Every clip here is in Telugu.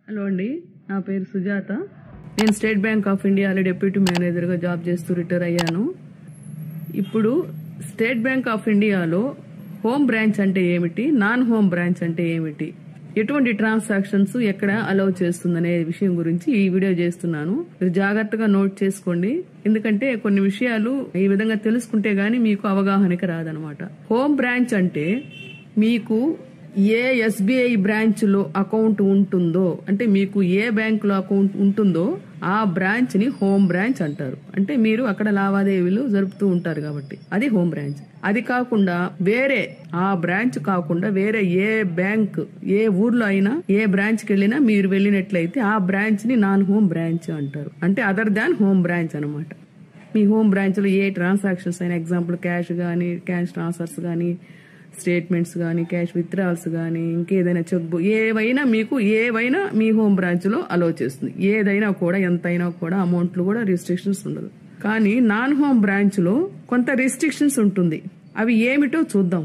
హలో అండి నా పేరు సుజాత నేను స్టేట్ బ్యాంక్ ఆఫ్ ఇండియాలో డిప్యూటీ మేనేజర్గా జాబ్ చేస్తూ రిటైర్ అయ్యాను ఇప్పుడు స్టేట్ బ్యాంక్ ఆఫ్ ఇండియాలో హోమ్ బ్రాంచ్ అంటే ఏమిటి నాన్ హోమ్ బ్రాంచ్ అంటే ఏమిటి ఎటువంటి ట్రాన్సాక్షన్స్ ఎక్కడ అలౌ చేస్తుందనే విషయం గురించి ఈ వీడియో చేస్తున్నాను మీరు జాగ్రత్తగా నోట్ చేసుకోండి ఎందుకంటే కొన్ని విషయాలు ఈ విధంగా తెలుసుకుంటే గానీ మీకు అవగాహనకి రాదనమాట హోమ్ బ్రాంచ్ అంటే మీకు ఏ ఎస్బీఐ బ్రాంచ్ లో అకౌంట్ ఉంటుందో అంటే మీకు ఏ బ్యాంక్ లో అకౌంట్ ఉంటుందో ఆ బ్రాంచ్ ని హోమ్ బ్రాంచ్ అంటారు అంటే మీరు అక్కడ లావాదేవీలు జరుపుతూ ఉంటారు కాబట్టి అది హోమ్ బ్రాంచ్ అది కాకుండా వేరే ఆ బ్రాంచ్ కాకుండా వేరే ఏ బ్యాంక్ ఏ ఊర్లో అయినా ఏ బ్రాంచ్ కి వెళ్ళినా మీరు వెళ్ళినట్లయితే ఆ బ్రాంచ్ ని నాన్ హోమ్ బ్రాంచ్ అంటారు అంటే అదర్ దాన్ హోమ్ బ్రాంచ్ అనమాట మీ హోమ్ బ్రాంచ్ లో ఏ ట్రాన్సాక్షన్స్ అయినా ఎగ్జాంపుల్ క్యాష్ గానీ క్యాష్ ట్రాన్స్ఫర్స్ గానీ స్టేట్మెంట్స్ కానీ క్యాష్ విత్డ్రాల్స్ కానీ ఇంకేదైనా చెక్ బుక్ ఏవైనా మీకు ఏవైనా మీ హోమ్ బ్రాంచ్ లో అలో చేస్తుంది ఏదైనా కూడా ఎంతైనా కూడా అమౌంట్లు కూడా రిస్ట్రిక్షన్స్ ఉండదు కానీ నాన్ హోమ్ బ్రాంచ్ లో కొంత రిస్ట్రిక్షన్స్ ఉంటుంది అవి ఏమిటో చూద్దాం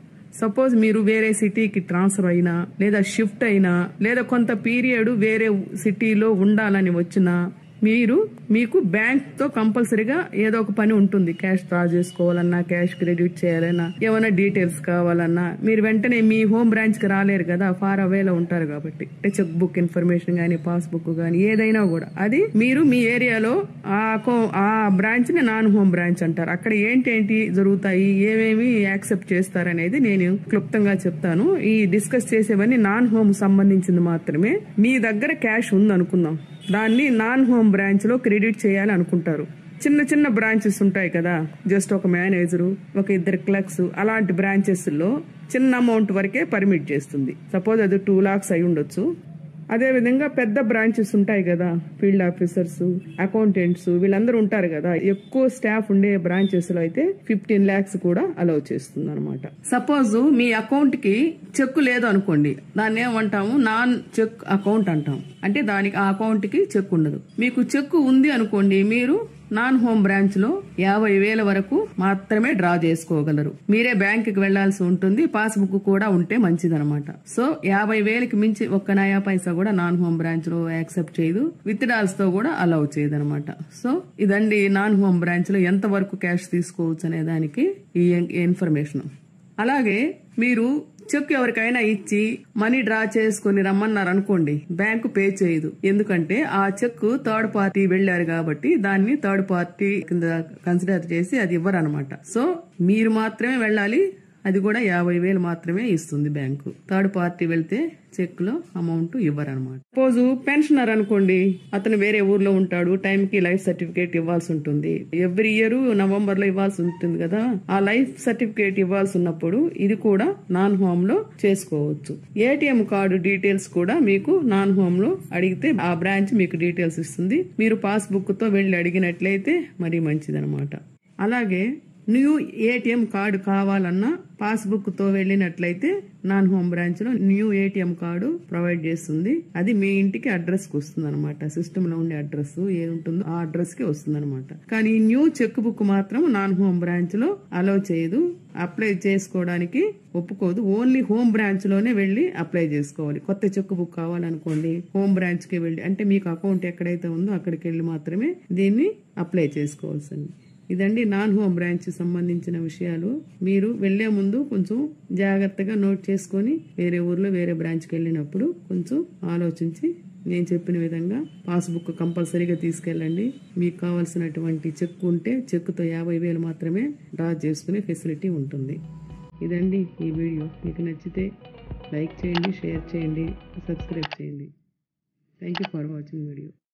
సపోజ్ మీరు వేరే సిటీకి ట్రాన్స్ఫర్ అయినా లేదా షిఫ్ట్ అయినా లేదా కొంత పీరియడ్ వేరే సిటీలో ఉండాలని వచ్చినా మీరు మీకు బ్యాంక్ తో కంపల్సరీగా ఏదో ఒక పని ఉంటుంది క్యాష్ డ్రా చేసుకోవాలన్నా క్యాష్ క్రెడిట్ చేయాలన్నా ఏమైనా డీటెయిల్స్ కావాలన్నా మీరు వెంటనే మీ హోమ్ బ్రాంచ్ కి రాలేరు కదా ఫార్ అవేలో ఉంటారు కాబట్టి అంటే చెక్ బుక్ ఇన్ఫర్మేషన్ గానీ పాస్బుక్ గానీ ఏదైనా కూడా అది మీరు మీ ఏరియాలో ఆ అకౌ- ఆ బ్రాంచ్ ని నాన్ హోమ్ బ్రాంచ్ అంటారు అక్కడ ఏంటేంటి జరుగుతాయి ఏమేమి యాక్సెప్ట్ చేస్తారనేది నేను క్లుప్తంగా చెప్తాను ఈ డిస్కస్ చేసేవన్నీ నాన్ హోమ్ సంబంధించింది మాత్రమే మీ దగ్గర క్యాష్ ఉంది అనుకుందాం దాన్ని నాన్ హోమ్ బ్రాంచ్ లో క్రెడిట్ చేయాలి అనుకుంటారు చిన్న చిన్న బ్రాంచెస్ ఉంటాయి కదా జస్ట్ ఒక మేనేజరు ఒక ఇద్దరు క్లర్క్స్ అలాంటి బ్రాంచెస్ లో చిన్న అమౌంట్ వరకే పర్మిట్ చేస్తుంది సపోజ్ అది టూ లాక్స్ అయి ఉండొచ్చు అదే విధంగా పెద్ద బ్రాంచెస్ ఉంటాయి కదా ఫీల్డ్ ఆఫీసర్స్ అకౌంటెంట్స్ వీళ్ళందరూ ఉంటారు కదా ఎక్కువ స్టాఫ్ ఉండే బ్రాంచెస్ లో అయితే ఫిఫ్టీన్ లాక్స్ కూడా అలౌ చేస్తుంది అనమాట సపోజ్ మీ అకౌంట్ కి చెక్ లేదు అనుకోండి దాన్ని ఏమంటాము నాన్ చెక్ అకౌంట్ అంటాం అంటే దానికి ఆ అకౌంట్ కి చెక్ ఉండదు మీకు చెక్ ఉంది అనుకోండి మీరు నాన్ హోమ్ బ్రాంచ్ లో యాభై వేల వరకు మాత్రమే డ్రా చేసుకోగలరు మీరే బ్యాంక్ కి వెళ్లాల్సి ఉంటుంది పాస్బుక్ కూడా ఉంటే మంచిదనమాట సో యాభై వేలకి మించి ఒక్క నయా పైసా కూడా నాన్ హోమ్ బ్రాంచ్ లో యాక్సెప్ట్ చేయదు విత్ డాల్స్ తో కూడా అలౌ చేయదు అనమాట సో ఇదండి నాన్ హోమ్ బ్రాంచ్ లో ఎంత వరకు క్యాష్ తీసుకోవచ్చు అనే దానికి ఈ ఇన్ఫర్మేషన్ అలాగే మీరు చెక్ ఎవరికైనా ఇచ్చి మనీ డ్రా చేసుకుని రమ్మన్నారు అనుకోండి బ్యాంకు పే చేయదు ఎందుకంటే ఆ చెక్ థర్డ్ పార్టీ వెళ్లారు కాబట్టి దాన్ని థర్డ్ పార్టీ కింద కన్సిడర్ చేసి అది ఇవ్వరు అనమాట సో మీరు మాత్రమే వెళ్ళాలి అది కూడా యాభై వేలు మాత్రమే ఇస్తుంది బ్యాంకు థర్డ్ పార్టీ వెళ్తే చెక్ లో అమౌంట్ ఇవ్వరనమాట సపోజ్ పెన్షనర్ అనుకోండి అతను వేరే ఊర్లో ఉంటాడు టైం కి లైఫ్ సర్టిఫికేట్ ఇవ్వాల్సి ఉంటుంది ఎవ్రీ ఇయర్ నవంబర్ లో ఇవ్వాల్సి ఉంటుంది కదా ఆ లైఫ్ సర్టిఫికేట్ ఇవ్వాల్సి ఉన్నప్పుడు ఇది కూడా నాన్ హోమ్ లో చేసుకోవచ్చు ఏటీఎం కార్డు డీటెయిల్స్ కూడా మీకు నాన్ హోమ్ లో అడిగితే ఆ బ్రాంచ్ మీకు డీటెయిల్స్ ఇస్తుంది మీరు పాస్బుక్ తో వెళ్లి అడిగినట్లయితే మరీ మంచిదనమాట అలాగే న్యూ ఏటీఎం కార్డు కావాలన్నా పాస్బుక్ తో వెళ్ళినట్లయితే నాన్ హోమ్ బ్రాంచ్ లో న్యూ ఏటీఎం కార్డు ప్రొవైడ్ చేస్తుంది అది మీ ఇంటికి అడ్రస్ కి వస్తుంది అనమాట సిస్టమ్ లో ఉండే అడ్రస్ ఏది ఉంటుందో ఆ అడ్రస్ కి వస్తుంది అనమాట కానీ న్యూ చెక్ బుక్ మాత్రం నాన్ హోమ్ బ్రాంచ్ లో అలౌ చేయదు అప్లై చేసుకోవడానికి ఒప్పుకోదు ఓన్లీ హోమ్ బ్రాంచ్ లోనే వెళ్ళి అప్లై చేసుకోవాలి కొత్త చెక్ బుక్ కావాలనుకోండి హోమ్ బ్రాంచ్ కి వెళ్ళి అంటే మీకు అకౌంట్ ఎక్కడైతే ఉందో అక్కడికి వెళ్ళి మాత్రమే దీన్ని అప్లై చేసుకోవాల్సింది ఇదండి నాన్ హోమ్ బ్రాంచ్ సంబంధించిన విషయాలు మీరు వెళ్లే ముందు కొంచెం జాగ్రత్తగా నోట్ చేసుకొని వేరే ఊర్లో వేరే బ్రాంచ్కి వెళ్ళినప్పుడు కొంచెం ఆలోచించి నేను చెప్పిన విధంగా పాస్బుక్ కంపల్సరీగా తీసుకెళ్ళండి మీకు కావాల్సినటువంటి చెక్ ఉంటే చెక్తో యాభై వేలు మాత్రమే డ్రా చేసుకునే ఫెసిలిటీ ఉంటుంది ఇదండి ఈ వీడియో మీకు నచ్చితే లైక్ చేయండి షేర్ చేయండి సబ్స్క్రైబ్ చేయండి thank you for watching video